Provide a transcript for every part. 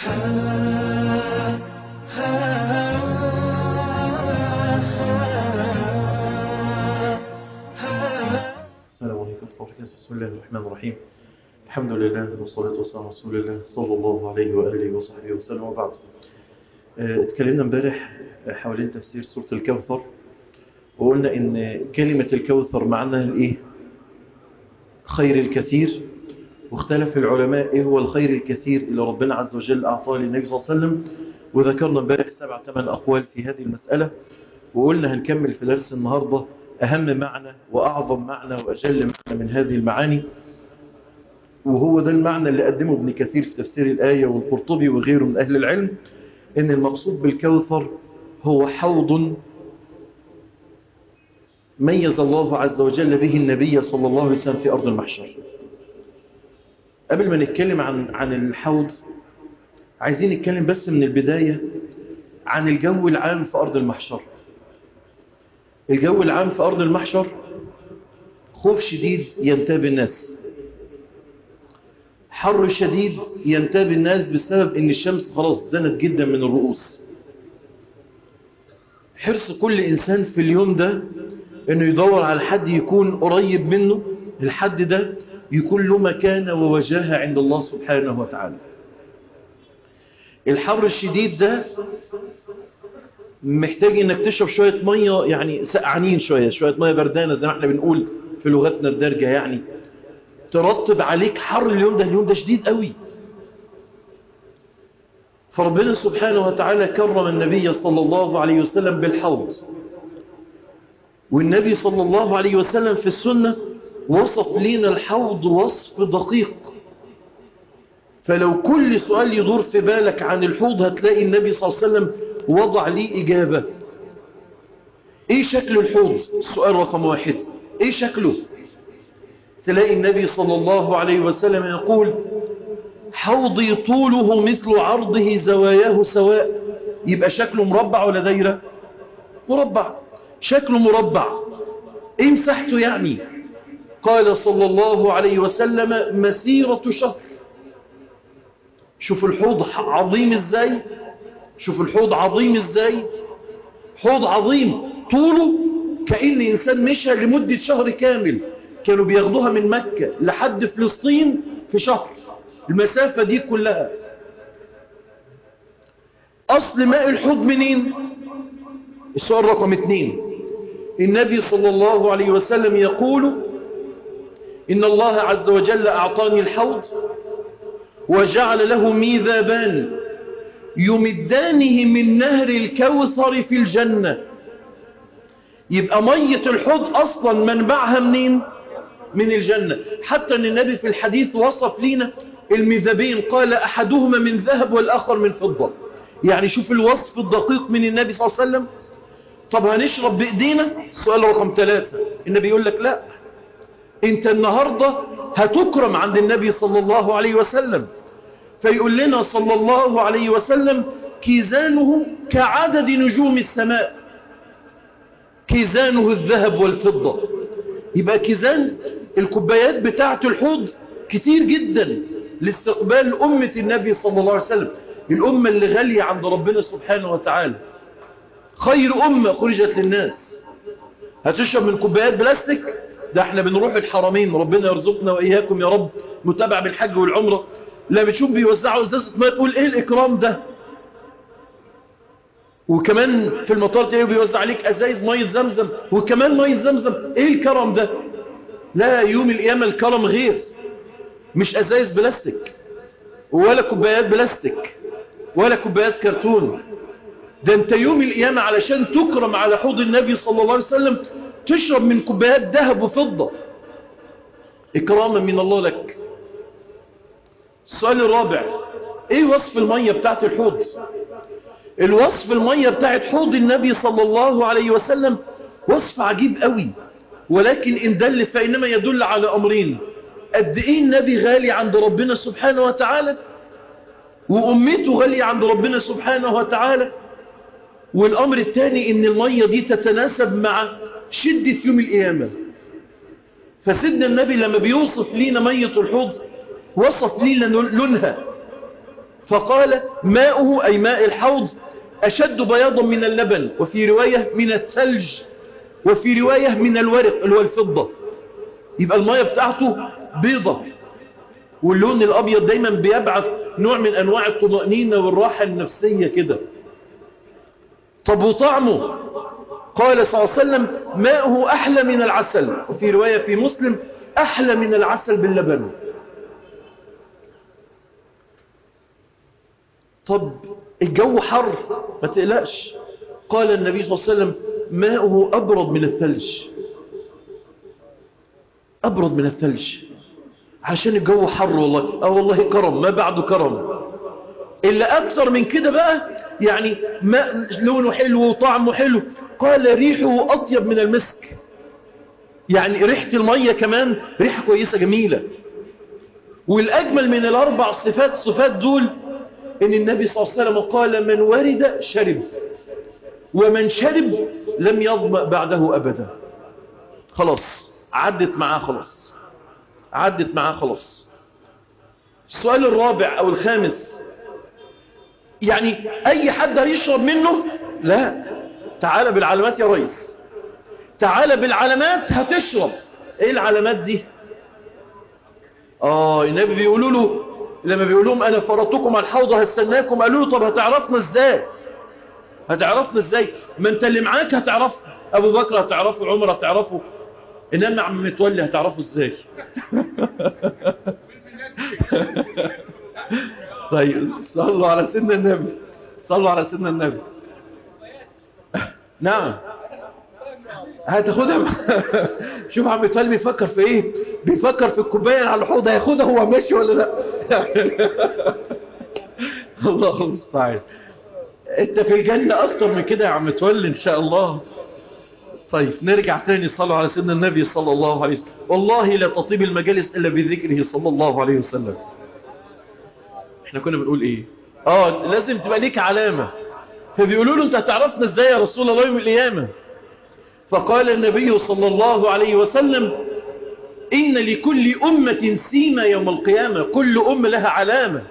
السلام عليكم ورحمة الله وبركاته بسم الله الرحمن الرحيم الحمد لله والصلاة والسلام على رسول الله صلى الله عليه وآله وصحبه وسلم وبعد آه، اتكلمنا امبارح حوالين تفسير سورة الكوثر وقلنا ان كلمة الكوثر معناها الايه خير الكثير واختلف العلماء ايه هو الخير الكثير اللي ربنا عز وجل اعطاه للنبي صلى الله عليه وسلم وذكرنا امبارح سبع ثمان اقوال في هذه المسألة وقلنا هنكمل في درس النهاردة أهم معنى وأعظم معنى وأجل معنى من هذه المعاني وهو ده المعنى اللي قدمه ابن كثير في تفسير الآية والقرطبي وغيره من أهل العلم إن المقصود بالكوثر هو حوض ميز الله عز وجل به النبي صلى الله عليه وسلم في أرض المحشر قبل ما نتكلم عن عن الحوض عايزين نتكلم بس من البداية عن الجو العام في أرض المحشر الجو العام في أرض المحشر خوف شديد ينتاب الناس حر شديد ينتاب الناس بسبب ان الشمس خلاص دنت جدا من الرؤوس حرص كل إنسان في اليوم ده انه يدور على حد يكون قريب منه الحد ده يكون له مكانة ووجاهة عند الله سبحانه وتعالى الحر الشديد ده محتاج انك تشرب شوية مية يعني سقعانين شوية شوية مية بردانة زي ما احنا بنقول في لغتنا الدارجة يعني ترتب عليك حر اليوم ده اليوم ده شديد قوي فربنا سبحانه وتعالى كرم النبي صلى الله عليه وسلم بالحوض والنبي صلى الله عليه وسلم في السنة وصف لنا الحوض وصف دقيق فلو كل سؤال يدور في بالك عن الحوض هتلاقي النبي صلى الله عليه وسلم وضع لي إجابة إيه شكل الحوض السؤال رقم واحد إيه شكله تلاقي النبي صلى الله عليه وسلم يقول حوضي طوله مثل عرضه زواياه سواء يبقى شكله مربع ولا دايرة مربع شكله مربع ايه مساحته يعني قال صلى الله عليه وسلم مسيرة شهر شوف الحوض عظيم ازاي شوف الحوض عظيم ازاي حوض عظيم طوله كأن إنسان مشى لمدة شهر كامل كانوا بياخدوها من مكة لحد فلسطين في شهر المسافة دي كلها أصل ماء الحوض منين السؤال رقم اتنين النبي صلى الله عليه وسلم يقول إن الله عز وجل أعطاني الحوض وجعل له ميذابان يمدانه من نهر الكوثر في الجنة يبقى مية الحوض أصلا منبعها منين من الجنة حتى أن النبي في الحديث وصف لنا المذابين قال أحدهما من ذهب والآخر من فضة يعني شوف الوصف الدقيق من النبي صلى الله عليه وسلم طب هنشرب بإيدينا سؤال رقم ثلاثة النبي يقول لك لا انت النهاردة هتكرم عند النبي صلى الله عليه وسلم فيقول لنا صلى الله عليه وسلم كيزانه كعدد نجوم السماء كيزانه الذهب والفضة يبقى كيزان الكوبايات بتاعة الحوض كتير جدا لاستقبال أمة النبي صلى الله عليه وسلم الأمة اللي غالية عند ربنا سبحانه وتعالى خير أمة خرجت للناس هتشرب من كوبايات بلاستيك ده احنا بنروح الحرمين ربنا يرزقنا وإياكم يا رب متابع بالحج والعمرة لا بتشوف بيوزعوا ازازة ما تقول ايه الإكرام ده وكمان في المطار تلاقيه بيوزع عليك ازايز ميه زمزم وكمان ميه زمزم ايه الكرم ده لا يوم القيامه الكرم غير مش ازايز بلاستيك ولا كوبايات بلاستيك ولا كوبايات كرتون ده انت يوم القيامه علشان تكرم على حوض النبي صلى الله عليه وسلم تشرب من كوبايات ذهب وفضه اكراما من الله لك السؤال الرابع ايه وصف الميه بتاعت الحوض الوصف المية بتاعت حوض النبي صلى الله عليه وسلم وصف عجيب قوي ولكن إن دل فإنما يدل على أمرين قد إيه النبي غالي عند ربنا سبحانه وتعالى وأمته غالية عند ربنا سبحانه وتعالى والأمر الثاني إن المية دي تتناسب مع شدة يوم القيامة فسيدنا النبي لما بيوصف لينا مية الحوض وصف لينا لونها فقال ماؤه أي ماء الحوض أشد بياضا من اللبن وفي رواية من الثلج وفي رواية من الورق اللي هو الفضة يبقى المية بتاعته بيضة واللون الأبيض دايما بيبعث نوع من أنواع الطمأنينة والراحة النفسية كده طب وطعمه قال صلى الله عليه وسلم ماءه أحلى من العسل وفي رواية في مسلم أحلى من العسل باللبن طب الجو حر ما تقلقش قال النبي صلى الله عليه وسلم ماؤه أبرد من الثلج أبرد من الثلج عشان الجو حر والله اه والله كرم ما بعده كرم إلا أكتر من كده بقى يعني ماء لونه حلو وطعمه حلو قال ريحه أطيب من المسك يعني ريحة المية كمان ريحة كويسة جميلة والأجمل من الأربع صفات الصفات دول إن النبي صلى الله عليه وسلم قال من ورد شرب ومن شرب لم يظمأ بعده أبدا خلاص عدت معاه خلاص عدت معاه خلاص السؤال الرابع أو الخامس يعني أي حد هيشرب منه لا تعال بالعلامات يا ريس تعال بالعلامات هتشرب ايه العلامات دي اه النبي بيقولوا له لما بيقول لهم انا فرطتكم على الحوض هستناكم قالوا له طب هتعرفنا ازاي هتعرفنا ازاي ما انت اللي معاك هتعرف ابو بكر هتعرفه عمر هتعرفه انما عم متولي هتعرفه ازاي طيب صلوا على سيدنا النبي صلوا على سيدنا النبي نعم هتاخدها شوف عم متولي بيفكر في ايه بيفكر في الكوبايه على الحوض هياخدها هو ماشي ولا لا الله المستعان انت في الجنه اكتر من كده يا عم متولي ان شاء الله طيب نرجع تاني صلوا على سيدنا النبي صلى الله عليه وسلم والله لا تطيب المجالس الا بذكره صلى الله عليه وسلم احنا كنا بنقول ايه اه لازم تبقى ليك علامه فبيقولوا له انت هتعرفنا ازاي يا رسول الله يوم القيامه فقال النبي صلى الله عليه وسلم إن لكل أمة سيمة يوم القيامة كل أمة لها علامة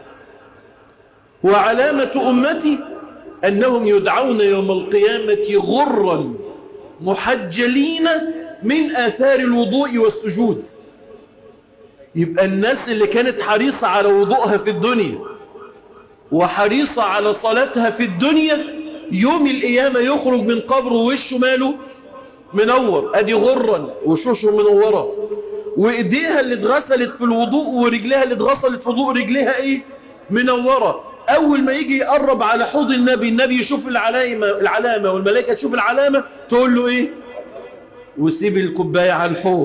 وعلامة أمتي أنهم يدعون يوم القيامة غرا محجلين من آثار الوضوء والسجود يبقى الناس اللي كانت حريصة على وضوءها في الدنيا وحريصة على صلاتها في الدنيا يوم القيامة يخرج من قبره وشه ماله منور ادي غرا وشوشه منورة وايديها اللي اتغسلت في الوضوء ورجلها اللي اتغسلت في الوضوء رجلها ايه منورة اول ما يجي يقرب على حوض النبي النبي يشوف العلامة, العلامة والملائكة تشوف العلامة تقول له ايه وسيب الكوباية على الحوض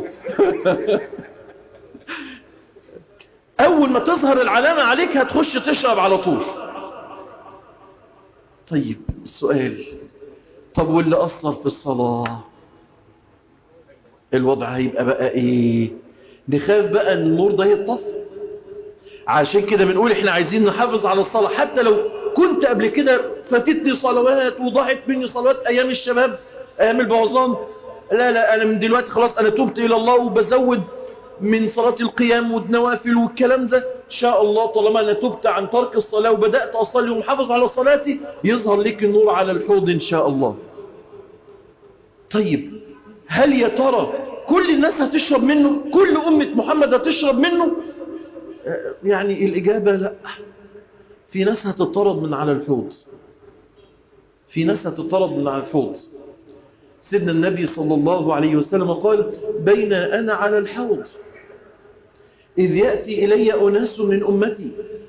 اول ما تظهر العلامة عليك هتخش تشرب على طول طيب السؤال طب واللي أثر في الصلاة الوضع هيبقى بقى ايه نخاف بقى ان النور ده يطفي عشان كده بنقول احنا عايزين نحافظ على الصلاة حتى لو كنت قبل كده فاتتني صلوات وضاعت مني صلوات ايام الشباب ايام البعظام لا لا انا من دلوقتي خلاص انا تبت الى الله وبزود من صلاة القيام والنوافل والكلام ده ان شاء الله طالما انا تبت عن ترك الصلاة وبدأت اصلي ومحافظ على صلاتي يظهر لك النور على الحوض ان شاء الله طيب هل يا ترى كل الناس هتشرب منه كل أمة محمد هتشرب منه يعني الإجابة لا في ناس هتطرد من على الحوض في ناس هتطرد من على الحوض سيدنا النبي صلى الله عليه وسلم قال بين أنا على الحوض إذ يأتي إلي أناس من أمتي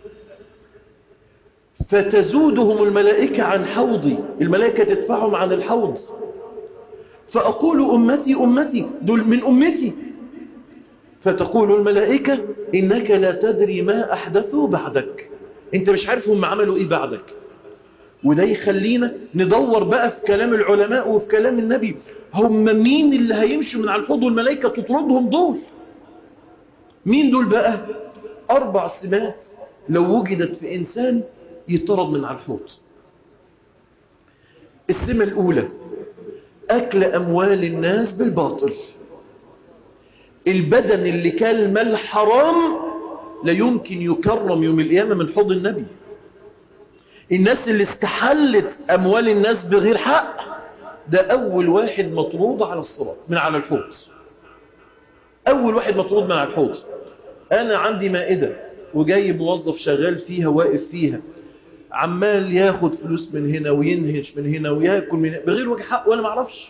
فتزودهم الملائكة عن حوضي الملائكة تدفعهم عن الحوض فأقول أمتي أمتي دول من أمتي فتقول الملائكة إنك لا تدري ما أحدثوا بعدك أنت مش عارف هم عملوا إيه بعدك وده يخلينا ندور بقى في كلام العلماء وفي كلام النبي هم مين اللي هيمشوا من على الحوض والملائكة تطردهم دول مين دول بقى أربع سمات لو وجدت في إنسان يطرد من على الحوض السمة الأولى أكل أموال الناس بالباطل البدن اللي كان المال حرام لا يمكن يكرم يوم القيامة من حوض النبي الناس اللي استحلت أموال الناس بغير حق ده أول واحد مطرود على الصراط من على الحوض أول واحد مطرود من على الحوض أنا عندي مائدة وجاي موظف شغال فيها واقف فيها عمال ياخد فلوس من هنا وينهش من هنا وياكل من هنا بغير وجه حق وأنا معرفش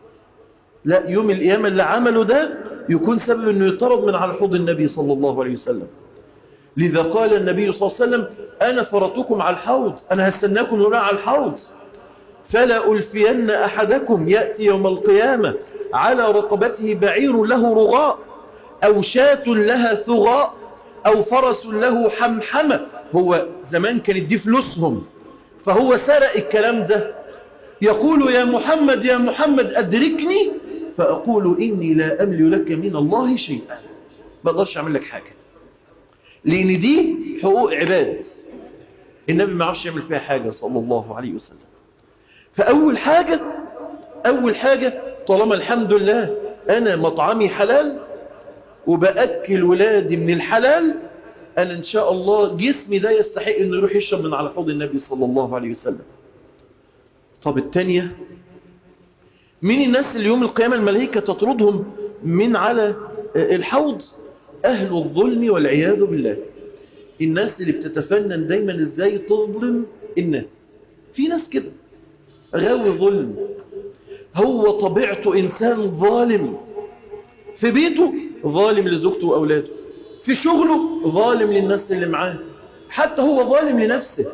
لا يوم القيامة اللي عمله ده يكون سبب أنه يطرد من على حوض النبي صلى الله عليه وسلم لذا قال النبي صلى الله عليه وسلم أنا فرطكم على الحوض أنا هستناكم هنا على الحوض فلا ألفين أحدكم يأتي يوم القيامة على رقبته بعير له رغاء أو شاة لها ثغاء أو فرس له حمحمة هو زمان كانت دي فلوسهم فهو سرق الكلام ده يقول يا محمد يا محمد أدركني فأقول إني لا أملي لك من الله شيئا ما أقدرش أعمل لك حاجة لأن دي حقوق عباد النبي ما عرفش يعمل فيها حاجة صلى الله عليه وسلم فأول حاجة أول حاجة طالما الحمد لله أنا مطعمي حلال وبأكل ولادي من الحلال أنا إن شاء الله جسمي ده يستحق أنه يروح يشرب من على حوض النبي صلى الله عليه وسلم طب التانية مين الناس اللي يوم القيامة الملائكة تطردهم من على الحوض أهل الظلم والعياذ بالله الناس اللي بتتفنن دايما ازاي تظلم الناس في ناس كده غاوي ظلم هو طبيعته إنسان ظالم في بيته ظالم لزوجته وأولاده في شغله ظالم للناس اللي معاه حتى هو ظالم لنفسه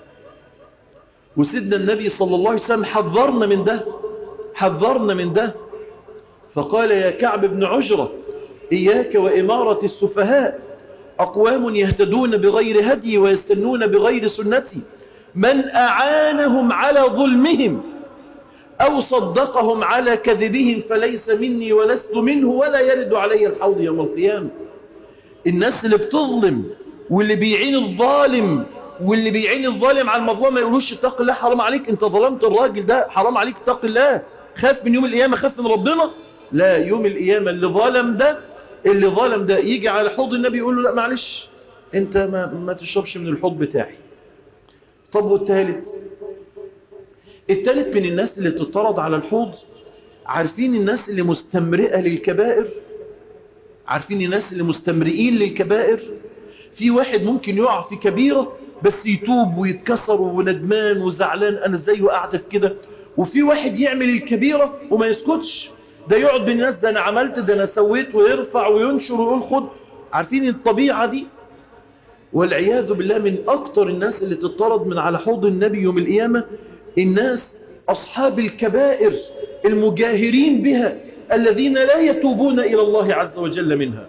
وسيدنا النبي صلى الله عليه وسلم حذرنا من ده حذرنا من ده فقال يا كعب بن عجرة إياك وإمارة السفهاء أقوام يهتدون بغير هدي ويستنون بغير سنتي من أعانهم على ظلمهم أو صدقهم على كذبهم فليس مني ولست منه ولا يرد علي الحوض يوم القيامة الناس اللي بتظلم واللي بيعين الظالم واللي بيعين الظالم على المظلوم ما يقولوش اتق الله حرام عليك انت ظلمت الراجل ده حرام عليك اتق الله خاف من يوم القيامة خاف من ربنا لا يوم القيامة اللي ظلم ده اللي ظلم ده يجي على حوض النبي يقول له لا معلش انت ما, ما تشربش من الحوض بتاعي طب والثالث الثالث من الناس اللي تطرد على الحوض عارفين الناس اللي مستمرئة للكبائر عارفين الناس اللي مستمرئين للكبائر في واحد ممكن يقع في كبيرة بس يتوب ويتكسر وندمان وزعلان انا ازاي وقعت في كده وفي واحد يعمل الكبيرة وما يسكتش ده يقعد بالناس ده انا عملت ده انا سويت ويرفع وينشر ويقول خد عارفين الطبيعة دي والعياذ بالله من اكتر الناس اللي تطرد من على حوض النبي يوم القيامة الناس اصحاب الكبائر المجاهرين بها الذين لا يتوبون الى الله عز وجل منها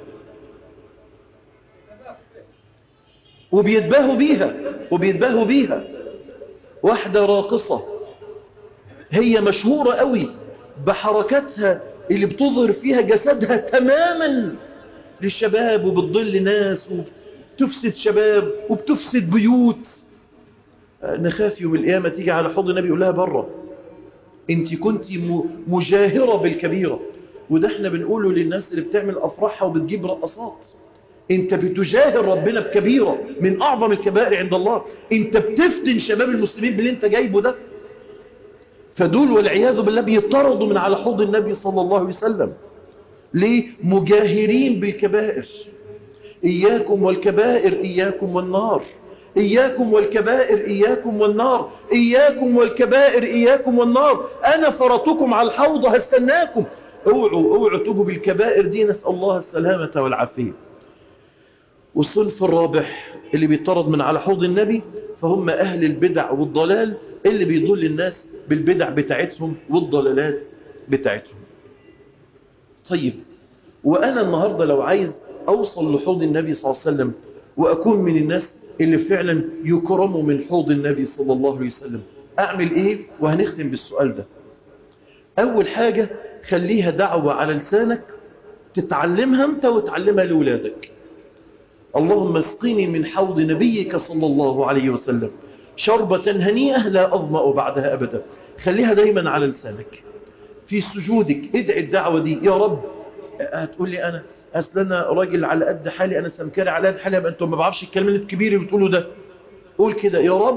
وبيتباهوا بيها وبيتباهوا بيها واحدة راقصة هي مشهورة قوي بحركاتها اللي بتظهر فيها جسدها تماما للشباب وبتضل ناس وبتفسد شباب وبتفسد بيوت نخاف يوم القيامة تيجي على حوض النبي يقول لها بره انت كنت مجاهرة بالكبيرة وده احنا بنقوله للناس اللي بتعمل افراحها وبتجيب رقصات انت بتجاهر ربنا بكبيرة من اعظم الكبائر عند الله انت بتفتن شباب المسلمين باللي انت جايبه ده فدول والعياذ بالله بيطردوا من على حوض النبي صلى الله عليه وسلم ليه مجاهرين بالكبائر إياكم والكبائر إياكم والنار إياكم والكبائر إياكم والنار إياكم والكبائر إياكم والنار أنا فرطكم على الحوض هستناكم اوعوا اوعوا تجوا بالكبائر دي نسأل الله السلامة والعافية والصنف الرابح اللي بيطرد من على حوض النبي فهم أهل البدع والضلال اللي بيضل الناس بالبدع بتاعتهم والضلالات بتاعتهم طيب وأنا النهاردة لو عايز أوصل لحوض النبي صلى الله عليه وسلم وأكون من الناس اللي فعلا يكرموا من حوض النبي صلى الله عليه وسلم أعمل إيه وهنختم بالسؤال ده أول حاجة خليها دعوة على لسانك تتعلمها أنت وتعلمها لأولادك اللهم اسقني من حوض نبيك صلى الله عليه وسلم شربة هنيئة لا أظمأ بعدها أبدا خليها دايما على لسانك في سجودك ادعي الدعوة دي يا رب هتقول لي أنا أصل أنا راجل على قد حالي أنا سمكري على قد حالي أنتم ما بعرفش الكلام الكبير اللي بتقوله ده قول كده يا رب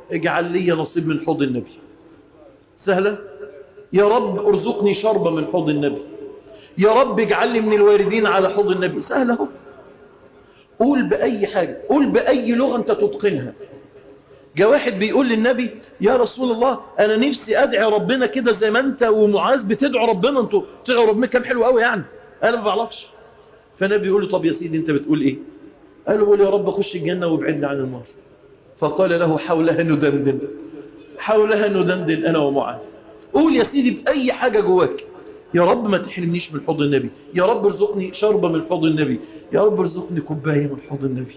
اجعل لي نصيب من حوض النبي سهلة يا رب ارزقني شربة من حوض النبي يا رب اجعل لي من الواردين على حوض النبي سهلة اهو قول بأي حاجة قول بأي لغة انت تتقنها جاء واحد بيقول للنبي يا رسول الله انا نفسي ادعي ربنا كده زي ما انت ومعاذ بتدعوا ربنا انتوا تدعوا ربنا كان حلو قوي يعني انا ما بعرفش فالنبي يقول له طب يا سيدي انت بتقول ايه قال له قول يا رب اخش الجنة وابعدني عن النار فقال له حولها ندندن حولها ندندن انا ومعاذ قول يا سيدي بأي حاجة جواك يا رب ما تحرمنيش من حوض النبي يا رب ارزقني شربة من حوض النبي يا رب ارزقني كوباية من حوض النبي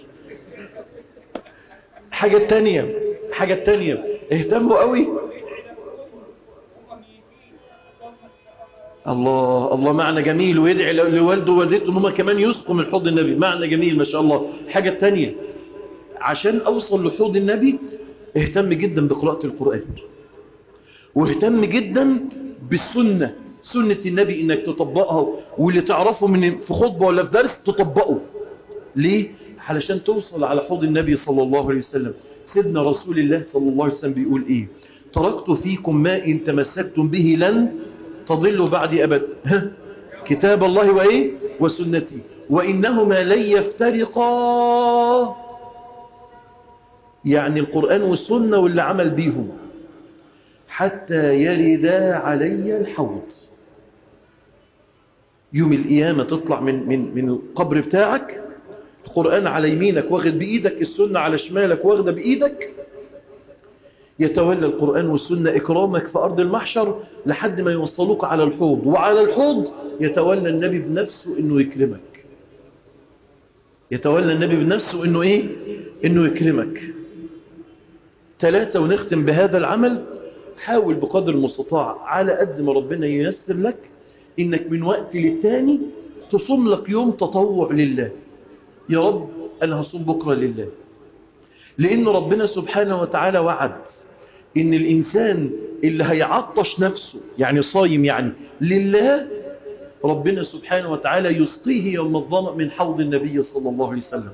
حاجة تانية حاجة تانية اهتموا قوي الله الله معنى جميل ويدعي لوالده ووالدته ان هم كمان يسقوا من حوض النبي معنى جميل ما شاء الله حاجة تانية عشان اوصل لحوض النبي اهتم جدا بقراءة القرآن واهتم جدا بالسنة سنة النبي انك تطبقها واللي تعرفه من في خطبة ولا في درس تطبقه ليه؟ علشان توصل على حوض النبي صلى الله عليه وسلم سيدنا رسول الله صلى الله عليه وسلم بيقول ايه تركت فيكم ما ان تمسكتم به لن تضلوا بعد أبد ها؟ كتاب الله وإيه وسنتي وإنهما لن يفترقا يعني القرآن والسنة واللي عمل بيهم حتى يردا علي الحوض يوم القيامة تطلع من, من, من القبر بتاعك القرآن على يمينك واخد بإيدك السنة على شمالك واخدة بإيدك يتولى القرآن والسنة إكرامك في أرض المحشر لحد ما يوصلوك على الحوض وعلى الحوض يتولى النبي بنفسه إنه يكرمك يتولى النبي بنفسه إنه إيه إنه يكرمك ثلاثة ونختم بهذا العمل حاول بقدر المستطاع على قد ما ربنا ييسر لك إنك من وقت للتاني تصوم لك يوم تطوع لله يا رب أنا هصوم بكرة لله لأن ربنا سبحانه وتعالى وعد إن الإنسان اللي هيعطش نفسه يعني صايم يعني لله ربنا سبحانه وتعالى يسقيه يوم الظمأ من حوض النبي صلى الله عليه وسلم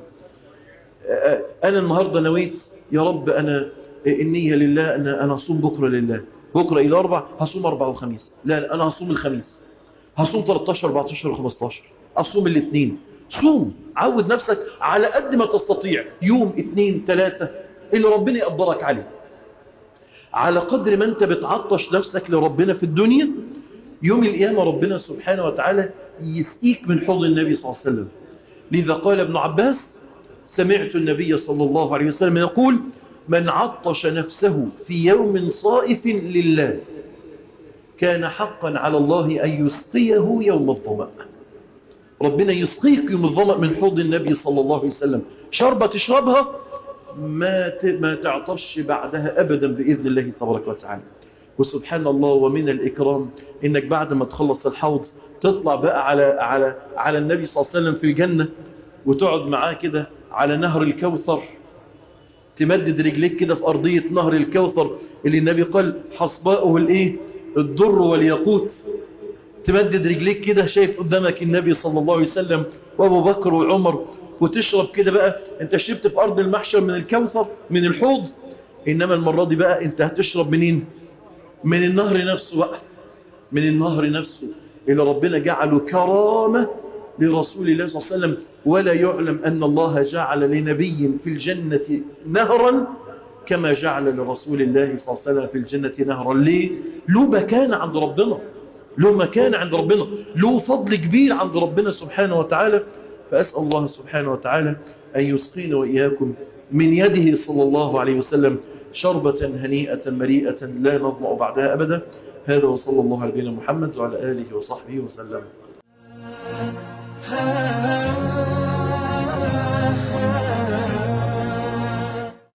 أنا النهاردة نويت يا رب أنا النية لله أنا, أنا هصوم بكرة لله بكرة إلى أربع هصوم أربع وخميس لا, لا أنا هصوم الخميس هصوم 13 14 و15 أصوم الاثنين صوم عود نفسك على قد ما تستطيع يوم اثنين ثلاثة اللي ربنا يقدرك عليه على قدر ما انت بتعطش نفسك لربنا في الدنيا يوم القيامة ربنا سبحانه وتعالى يسقيك من حوض النبي صلى الله عليه وسلم لذا قال ابن عباس سمعت النبي صلى الله عليه وسلم يقول من عطش نفسه في يوم صائف لله كان حقا على الله أن يسقيه يوم الظمأ ربنا يسقيك يوم الظمأ من حوض النبي صلى الله عليه وسلم شربة تشربها ما ما تعطش بعدها أبدا بإذن الله تبارك وتعالى وسبحان الله ومن الإكرام إنك بعد ما تخلص الحوض تطلع بقى على على على النبي صلى الله عليه وسلم في الجنة وتقعد معاه كده على نهر الكوثر تمدد رجليك كده في أرضية نهر الكوثر اللي النبي قال حصباؤه الإيه الضر والياقوت تمدد رجليك كده شايف قدامك النبي صلى الله عليه وسلم وابو بكر وعمر وتشرب كده بقى انت شربت في ارض المحشر من الكوثر من الحوض انما المرة دي بقى انت هتشرب منين من النهر نفسه بقى من النهر نفسه اللي ربنا جعله كرامة لرسول الله صلى الله عليه وسلم ولا يعلم أن الله جعل لنبي في الجنة نهرا كما جعل لرسول الله صلى الله عليه وسلم في الجنة نهرا ليه؟ له مكان عند ربنا له مكان عند ربنا له فضل كبير عند ربنا سبحانه وتعالى فأسأل الله سبحانه وتعالى أن يسقينا وإياكم من يده صلى الله عليه وسلم شربة هنيئة مريئة لا نظمأ بعدها أبدا هذا وصلى الله على نبينا محمد وعلى آله وصحبه وسلم